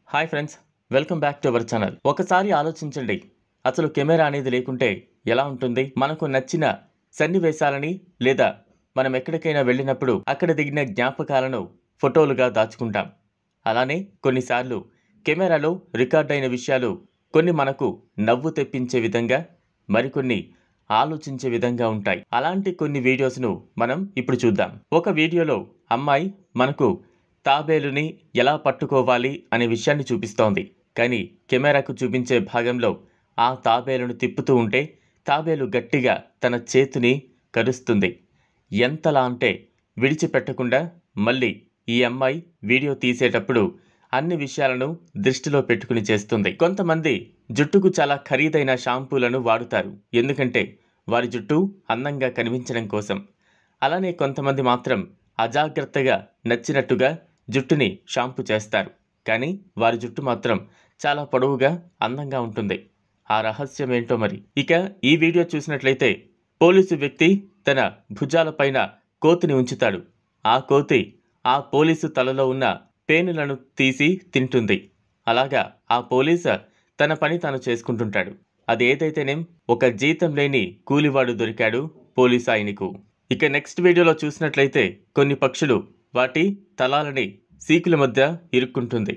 hi friends welcome back to our channel ఒకసారి ఆలోచించండి అసలు కెమెరా అనేది లేకుంటే ఎలా ఉంటుంది మనకు నచ్చిన సన్నివేశాలని లేదా మనం ఎక్కడికైనా వెళ్ళినప్పుడు అక్కడ దిగిన జ్ఞాపకాలను ఫోటోలుగా దాచుకుంటాం అలానే కొన్నిసార్లు కెమెరాలో రికార్డ్ అయిన విషయాలు కొన్ని మనకు నవ్వు తెప్పించే విధంగా మరికొన్ని ఆలోచించే విధంగా ఉంటాయి అలాంటి కొన్ని వీడియోస్ను మనం ఇప్పుడు చూద్దాం ఒక వీడియోలో అమ్మాయి మనకు తాబేలుని ఎలా పట్టుకోవాలి అనే విషయాన్ని చూపిస్తోంది కానీ కెమెరాకు చూపించే భాగంలో ఆ తాబేలును తిప్పుతూ ఉంటే తాబేలు గట్టిగా తన చేతిని కరుస్తుంది ఎంతలా అంటే విడిచిపెట్టకుండా మళ్ళీ ఈ అమ్మాయి వీడియో తీసేటప్పుడు అన్ని విషయాలను దృష్టిలో పెట్టుకుని చేస్తుంది కొంతమంది జుట్టుకు చాలా ఖరీదైన షాంపూలను వాడుతారు ఎందుకంటే వారి జుట్టు అందంగా కనిపించడం కోసం అలానే కొంతమంది మాత్రం అజాగ్రత్తగా నచ్చినట్టుగా జుట్టుని షాంపూ చేస్తారు కానీ వారి జుట్టు మాత్రం చాలా పొడవుగా అందంగా ఉంటుంది ఆ రహస్యం ఏంటో మరి ఇక ఈ వీడియో చూసినట్లయితే పోలీసు వ్యక్తి తన భుజాలపైన కోతిని ఉంచుతాడు ఆ కోతి ఆ పోలీసు తలలో ఉన్న పేనులను తీసి తింటుంది అలాగా ఆ పోలీసు తన పని తాను చేసుకుంటుంటాడు అది ఏదైతేనేం ఒక జీతం లేని కూలివాడు దొరికాడు పోలీసు ఆయనకు ఇక నెక్స్ట్ వీడియోలో చూసినట్లయితే కొన్ని పక్షులు వాటి తలాలని సీకుల మధ్య ఇరుక్కుంటుంది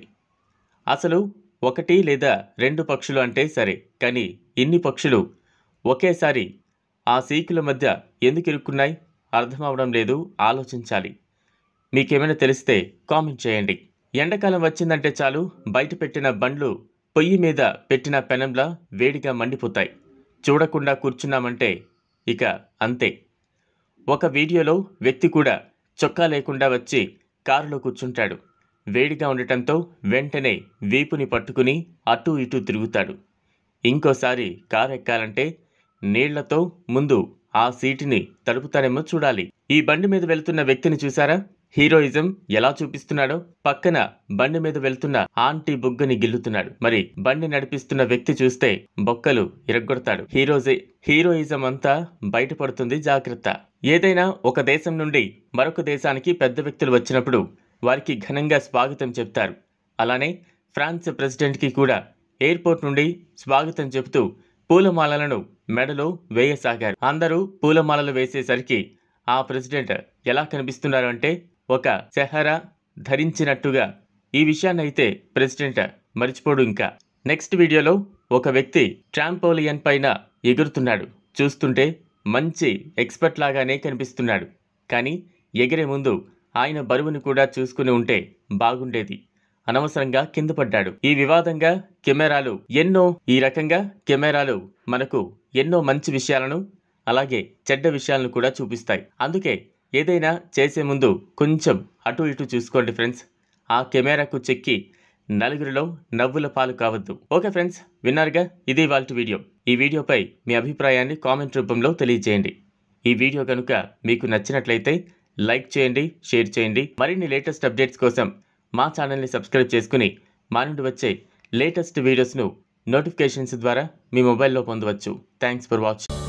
అసలు ఒకటి లేదా రెండు పక్షులు అంటే సరే కానీ ఇన్ని పక్షులు ఒకేసారి ఆ సీకుల మధ్య ఎందుకు ఇరుక్కున్నాయి అర్థం అవడం లేదు ఆలోచించాలి మీకేమైనా తెలిస్తే కామెంట్ చేయండి ఎండాకాలం వచ్చిందంటే చాలు బయట పెట్టిన బండ్లు పొయ్యి మీద పెట్టిన పెనంలా వేడిగా మండిపోతాయి చూడకుండా కూర్చున్నామంటే ఇక అంతే ఒక వీడియోలో వ్యక్తి కూడా చొక్కా లేకుండా వచ్చి కారులో కూర్చుంటాడు వేడిగా ఉండటంతో వెంటనే వీపుని పట్టుకుని అటూ ఇటూ తిరుగుతాడు ఇంకోసారి కారు ఎక్కాలంటే నీళ్లతో ముందు ఆ సీటుని తడుపుతానేమో చూడాలి ఈ బండి మీద వెళ్తున్న వ్యక్తిని చూసారా హీరోయిజం ఎలా చూపిస్తున్నాడో పక్కన బండి మీద వెళ్తున్న ఆంటీ బుగ్గని గిల్లుతున్నాడు మరి బండి నడిపిస్తున్న వ్యక్తి చూస్తే బొక్కలు ఇరగొడతాడు హీరోజే హీరోయిజం అంతా బయటపడుతుంది జాగ్రత్త ఏదైనా ఒక దేశం నుండి మరొక దేశానికి పెద్ద వ్యక్తులు వచ్చినప్పుడు వారికి ఘనంగా స్వాగతం చెప్తారు అలానే ఫ్రాన్స్ ప్రెసిడెంట్కి కూడా ఎయిర్పోర్ట్ నుండి స్వాగతం చెబుతూ పూలమాలలను మెడలో వేయసాగారు అందరూ పూలమాలలు వేసేసరికి ఆ ప్రెసిడెంట్ ఎలా కనిపిస్తున్నారు అంటే ఒక సెహరా ధరించినట్టుగా ఈ విషయాన్ని అయితే ప్రెసిడెంట్ మర్చిపోడు ఇంకా నెక్స్ట్ వీడియోలో ఒక వ్యక్తి ట్రాంపోలియన్ పైన ఎగురుతున్నాడు చూస్తుంటే మంచి ఎక్స్పర్ట్ లాగానే కనిపిస్తున్నాడు కానీ ఎగిరే ముందు ఆయన బరువుని కూడా చూసుకుని ఉంటే బాగుండేది అనవసరంగా కింద పడ్డాడు ఈ వివాదంగా కెమెరాలు ఎన్నో ఈ రకంగా కెమెరాలు మనకు ఎన్నో మంచి విషయాలను అలాగే చెడ్డ విషయాలను కూడా చూపిస్తాయి అందుకే ఏదైనా చేసే ముందు కొంచెం అటు ఇటు చూసుకోండి ఫ్రెండ్స్ ఆ కెమెరాకు చెక్కి నలుగురిలో నవ్వుల పాలు కావద్దు ఓకే ఫ్రెండ్స్ విన్నారుగా ఇది వాళ్ళ వీడియో ఈ వీడియోపై మీ అభిప్రాయాన్ని కామెంట్ రూపంలో తెలియజేయండి ఈ వీడియో కనుక మీకు నచ్చినట్లయితే లైక్ చేయండి షేర్ చేయండి మరిన్ని లేటెస్ట్ అప్డేట్స్ కోసం మా ఛానల్ని సబ్స్క్రైబ్ చేసుకుని మా నుండి వచ్చే లేటెస్ట్ వీడియోస్ను నోటిఫికేషన్స్ ద్వారా మీ మొబైల్లో పొందవచ్చు థ్యాంక్స్ ఫర్ వాచింగ్